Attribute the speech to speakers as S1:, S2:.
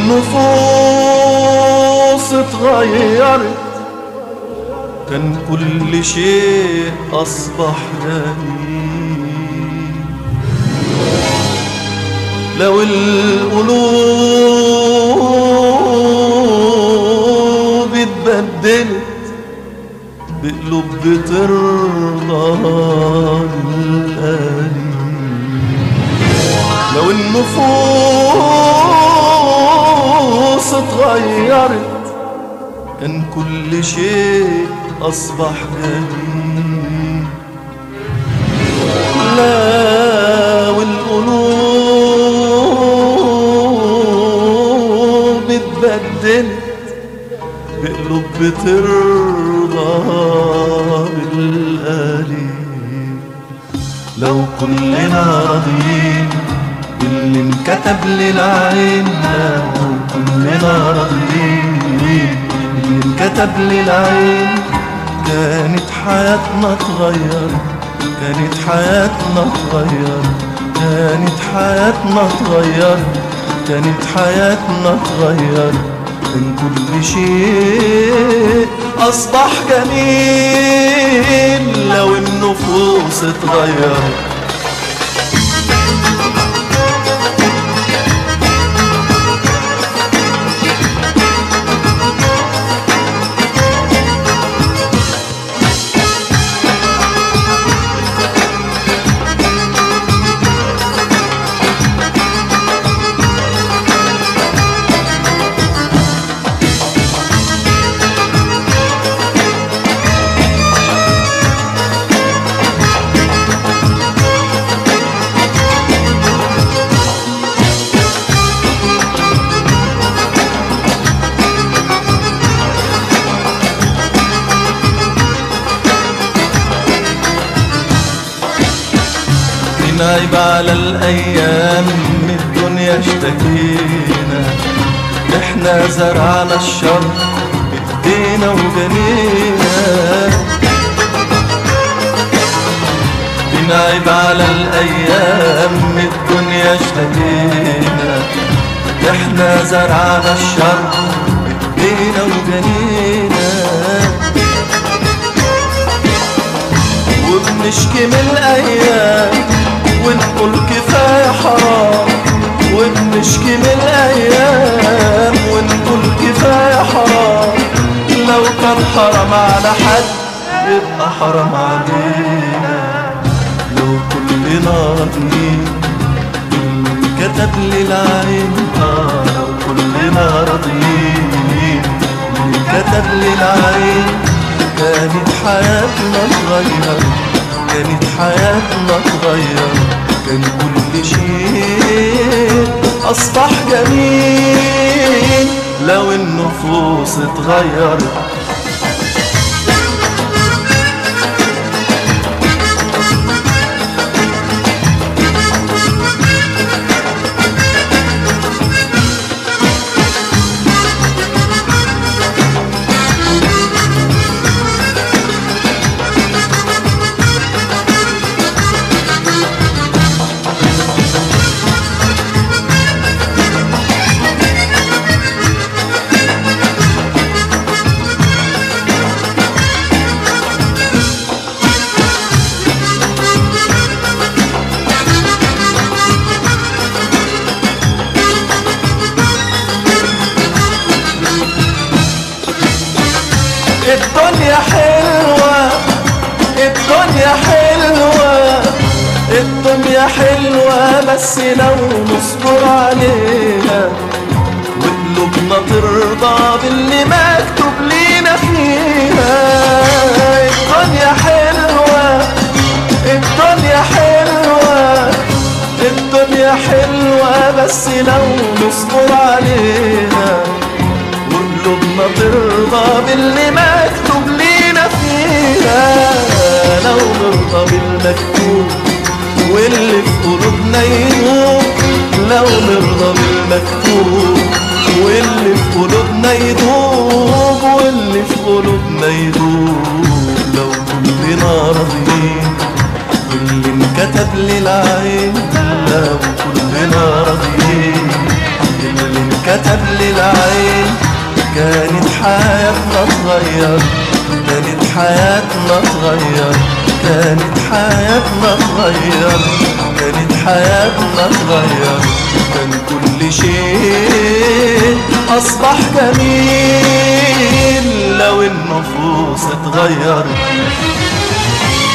S1: النفوس اتغيرت كان كل شيء أصبح جميل لو القلوب اتبدلت بقلوب بترضى القليل لو النفوس اتغيرت كان كل شيء أصبح جميل لو القلوب اتبدلت بقلوب بترضى بالقليل لو كلنا راضيين باللي انكتب للعين لو كلنا راضيين باللي انكتب للعين كانت حياتنا اتغير كانت حياتنا اتغير كانت حياتنا اتغير كانت حياتنا اتغير من كل شيء أصبح جميل لو النفوس اتغيرت نعيب على الأيام من الدنيا اشتكينا احنا زرعنا الشر بايدينا وجنينا بنعيب على الأيام من الدنيا اشتكينا احنا زرعنا الشر بايدينا وجنينا وبنشكي من الأيام ونقول كفاية حرام وبنشكي من الأيام ونقول كفاية حرام لو كان حرام على حد يبقى حرام علينا لو كلنا راضيين اللي كتب للعين آه لو كلنا راضيين اللي كتب للعين كانت حياتنا اتغير كانت حياتنا اتغير كان كل شيء أصبح جميل لو النفوس اتغيرت الدنيا حلوة الدنيا حلوة الدنيا حلوة بس لو نصبر عليها وقلوبنا ترضى باللي مكتوب لينا فيها الدنيا حلوة الدنيا حلوة الدنيا حلوة بس لو نصبر عليها وقلوبنا ترضى باللي مكتوب لينا فيها لو نرضى بالمكتوب واللي في قلوبنا يدوب لو نرضى بالمكتوب واللي في قلوبنا يدوب واللي في قلوبنا يدوب لو كلنا راضيين واللي انكتب للعين لو كلنا راضيين اللي انكتب كتب لي العين كانت حياتنا تغير كانت حياتنا تغير كانت حياتنا تغير كانت حياتنا تغير كان كل شيء أصبح جميل لو النفوس اتغير